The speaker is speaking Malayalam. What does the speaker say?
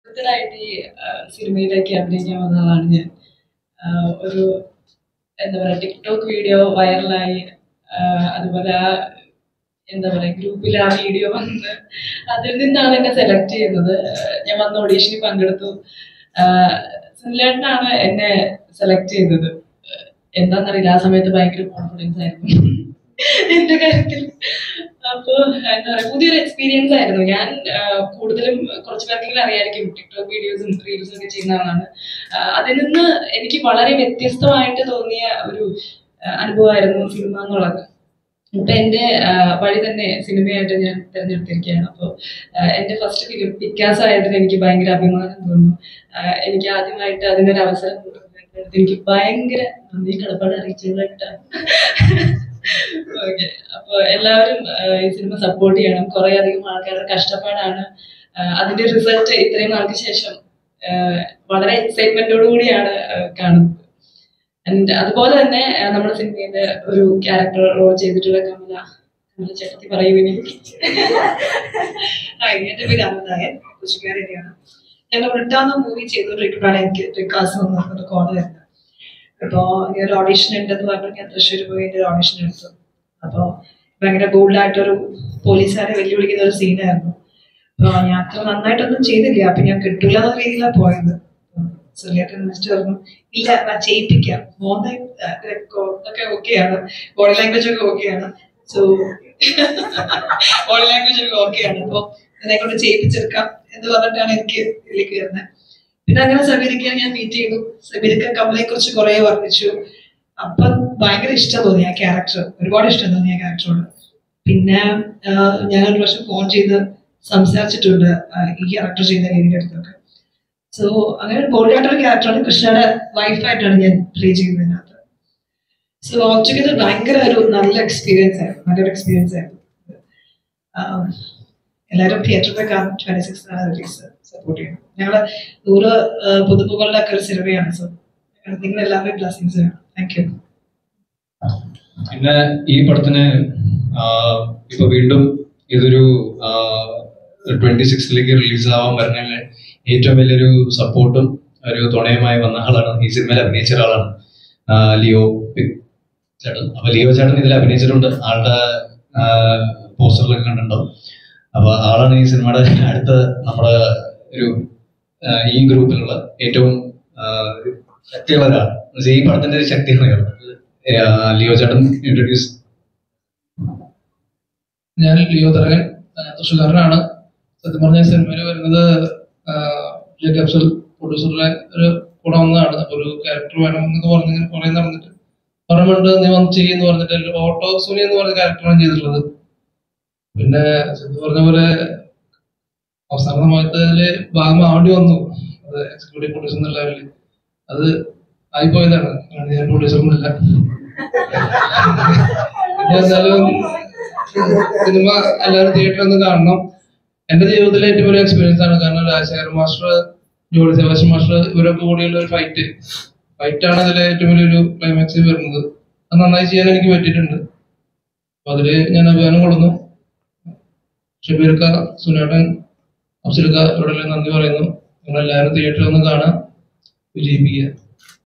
ഓരോരുത്തരായിട്ട് ഈ ആ, സിനിമയിലേക്ക് അഭിനയിക്കാൻ വന്നതാണ് ഞാൻ ആ, ഒരു എന്താ പറയാ ടിക്ടോക്ക് വീഡിയോ വൈറലായി ആ, അതുപോലെ ആ എന്താ പറയാ ഗ്രൂപ്പിൽ ആ വീഡിയോ വന്ന് അതിൽ നിന്നാണ് എന്നെ സെലക്ട് ചെയ്യുന്നത് ആ, ഞാൻ വന്ന ഓഡീഷനിൽ പങ്കെടുത്തു ആ, സുനിലേട്ടനാണ് എന്നെ സെലക്ട് ചെയ്തത് എന്താണെന്നറിയില്ല ആ സമയത്ത് ഭയങ്കര കോൺഫിഡൻസ് ആയിരുന്നു എന്റെ കാര്യത്തിൽ അപ്പൊ എന്താ പറയാ പുതിയൊരു എക്സ്പീരിയൻസ് ആയിരുന്നു ഞാൻ ആ, കൂടുതലും കുറച്ച് പേർക്കെങ്കിലും അറിയായിരിക്കും ടിക്ടോക്ക് വീഡിയോസും റീൽസും ഒക്കെ ചെയ്യുന്ന ആളാണ് ആ, അതിൽ നിന്ന് എനിക്ക് വളരെ വ്യത്യസ്തമായിട്ട് തോന്നിയ ഒരു ആ, അനുഭവമായിരുന്നു സിനിമ എന്നുള്ളത് ഇപ്പൊ എന്റെ ആ, വഴി തന്നെ സിനിമയായിട്ട് ഞാൻ തിരഞ്ഞെടുത്തിരിക്കുകയാണ് അപ്പോൾ എന്റെ ഫസ്റ്റ് ഫിലിം പിക്കാസ് ആയതിൽ എനിക്ക് ഭയങ്കര അഭിമാനം തോന്നുന്നു ആ, എനിക്ക് ആദ്യമായിട്ട് അതിനൊരു അവസരം കൊടുത്തതിൽ എനിക്ക് ഭയങ്കര നന്ദി കടപ്പാട് അറിയിച്ചതായിട്ടാണ് ഓക്കെ അപ്പൊ എല്ലാവരും ആ, ഈ സിനിമ സപ്പോർട്ട് ചെയ്യണം കുറെ അധികം ആൾക്കാരുടെ കഷ്ടപ്പാടാണ് ആ, അതിന്റെ റിസൾട്ട് ഇത്രയും നാൾക്ക് ശേഷം ആ, വളരെ എക്സൈറ്റ്മെന്റോടു കൂടിയാണ് ആ, കാണുന്നത് ആൻഡ് അതുപോലെ തന്നെ ആ, നമ്മുടെ സിനിമയില് ഒരു ക്യാരക്ടർ റോൾ ചെയ്തിട്ടുള്ള കമല കമല ചേട്ടത്തി പറയുവിനി ഹായ് എന്റെ പേര് അമൃതായൻ കൊച്ചുകാരിയാണ് ഞങ്ങൾ റിട്ടാന്ന മൂവി ചെയ്തുകൊണ്ടിരിക്കുമ്പോഴാണ് എനിക്ക് വികാസ് വന്നൊരു കോൾ വരുന്നത് അപ്പോൾ ഇങ്ങനെ ഒരു ഓഡീഷൻ ഉണ്ടെന്ന് പറഞ്ഞു ഞാൻ തൃശ്ശൂർ പോയി എൻ്റെ ഒരു ഓഡീഷൻ എടുത്തു അപ്പോൾ ഭയങ്കര ബോൾഡായിട്ടൊരു പോലീസുകാരെ വെല്ലുവിളിക്കുന്ന ഒരു സീനായിരുന്നു അപ്പോൾ ഞാൻ അത്ര നന്നായിട്ടൊന്നും ചെയ്തില്ല അപ്പം ഞാൻ കിട്ടില്ല എന്ന രീതിയിലാണ് പോയത് സുനിയേട്ടൻ മിസ്റ്റർ പറഞ്ഞു ഇല്ല ഞാൻ ചെയ്യിപ്പിക്കാം മോനെ ഒക്കെ ഓക്കെയാണ് ബോഡി ലാംഗ്വേജ് ഒക്കെ ഓക്കെയാണ് സോ ബോഡി ലാംഗ്വേജ് ഒക്കെ ഓക്കെയാണ് അപ്പോൾ എന്നെ കൊണ്ട് ചെയ്യിപ്പിച്ചെടുക്കാം എന്ന് പറഞ്ഞിട്ടാണ് എനിക്ക് ഇതിലേക്ക് വരുന്നത് പിന്നെ അങ്ങനെ സമീരിക്കാൻ ഞാൻ മീറ്റ് ചെയ്തു സമീരിക്ക കമലയെ കുറിച്ച് കുറെ വർണ്ണിച്ചു അപ്പൊ ഭയങ്കര ഇഷ്ടം തോന്നി ആ ക്യാരക്ടർ ഒരുപാട് ഇഷ്ടം തോന്നി ആ ക്യാരക്ടറോട് പിന്നെ ആഹ്, ഞാൻ ഒരു പ്രാവശ്യം ഫോൺ ചെയ്ത് സംസാരിച്ചിട്ടുണ്ട് ആഹ്, ഈ ക്യാരക്ടർ ചെയ്ത രീതിയുടെ അടുത്തൊക്കെ സോ അങ്ങനെ ബോൾഡ് ആയിട്ടൊരു ക്യാരക്ടറാണ് കൃഷ്ണയുടെ വൈഫായിട്ടാണ് ഞാൻ പ്ലേ ചെയ്യുന്നതിനകത്ത് സോ ഓൾട്ടുഗെദർ ഭയങ്കര ഒരു നല്ല എക്സ്പീരിയൻസ് ആയിരുന്നു നല്ലൊരു എക്സ്പീരിയൻസ് ആയിരുന്നു ആഹ്, എല്ലാവരും തിയേറ്ററിൽ കാണും ട്വന്റി സിക്സ് റിലീസ് സപ്പോർട്ട് ചെയ്യണം ഞങ്ങള് നൂറ് ആഹ്, പുതുമുകളുടെ ഒക്കെ ഒരു സിനിമയാണ് സോ നിങ്ങൾ എല്ലാവരും ബ്ലസ്സിങ്സ് വേണം താങ്ക് യു പിന്നെ ഈ പടത്തിന് ആഹ്, ഇപ്പൊ വീണ്ടും ഇതൊരു ട്വന്റി സിക്സിലേക്ക് റിലീസ് ആവാൻ വരുന്നതിന് ഏറ്റവും വലിയൊരു സപ്പോർട്ടും ഒരു തുണയുമായി വന്ന ആളാണ് ഈ സിനിമയിൽ അഭിനയിച്ച ഒരാളാണ് ആഹ്, ലിയോ പി- ചേട്ടൻ അപ്പൊ ലിയോ ചേട്ടൻ ഇതിൽ അഭിനയിച്ചിട്ടുണ്ട് ആളുടെ പോസ്റ്ററിലൊക്കെ കണ്ടിട്ടുണ്ടാവും അപ്പൊ ആളാണ് ഈ സിനിമയുടെ അടുത്ത നമ്മുടെ ഒരു ആഹ്, ഈ ഗ്രൂപ്പിലുള്ള ഏറ്റവും ആഹ്, ശക്തിയുള്ള ഒരാൾ എന്നുവെച്ചാ ഈ പടത്തിന്റെ ഒരു ശക്തിയാണ് ഇയാൾ. ആഹ്, ലിയോ ചേട്ടൻ ഇൻട്രൊഡ്യൂസ് ഞാൻ ലിയോ തരകൻ ആ, തൃശ്ശൂർക്കാരനാണ് സത്യം പറഞ്ഞ സിനിമയിൽ വരുന്നത് ജേക്കബ്സൽ പ്രൊഡ്യൂസറുടെ ഒരു കൂടെ വന്നതാണ് അപ്പൊ ഒരു ക്യാരക്ടർ വേണം എന്നൊക്കെ പറഞ്ഞ് കുറെ നടന്നിട്ട് പറഞ്ഞിട്ട് നീ വന്ന് ചെയ്യുന്നു പറഞ്ഞിട്ട് ഒരു ഓട്ടോ സുനി എന്ന് പറഞ്ഞ ക്യാരക്ടറാണ് ചെയ്തിട്ടുള്ളത് പിന്നെ സത്യം പറഞ്ഞ പോലെ അവസാന സമയത്ത് അതില് ഭാഗമാവേണ്ടി വന്നു അത് എക്സിക്യൂട്ടീവ് പ്രൊഡ്യൂസർ എന്നുള്ള ലെവലിൽ അത് ആയിപ്പോയതാണ് കാരണം ഞാൻ പ്രൊഡ്യൂസറൊന്നുമില്ല എന്നാലും സിനിമ എല്ലാവരും തിയേറ്ററിൽ ഒന്ന് കാണണം എന്റെ ജീവിതത്തിലെ ഏറ്റവും വലിയ എക്സ്പീരിയൻസ് ആണ് കാരണം രാജശേഖർ മാസ്റ്റർ ജോഡി സെബാസ്റ്റ്യൻ മാസ്റ്റർ ഇവരൊക്കെ കൂടിയുള്ള ഒരു ഫൈറ്റ് ഫൈറ്റ് ആണ് അതിലെ ഏറ്റവും വലിയൊരു ക്ലൈമാക്സ് വരുന്നത് അത് നന്നായി ചെയ്യാൻ എനിക്ക് പറ്റിയിട്ടുണ്ട് അപ്പൊ അതില് ഞാൻ അഭിമാനം കൊള്ളുന്നു ഷബീർക്ക സുനേട്ടൻ അഫ്സൽക്ക ഇവിടെ നന്ദി പറയുന്നു നിങ്ങൾ എല്ലാവരും തിയേറ്ററിൽ ഒന്ന് കാണാം വിജയിപ്പിക്കുക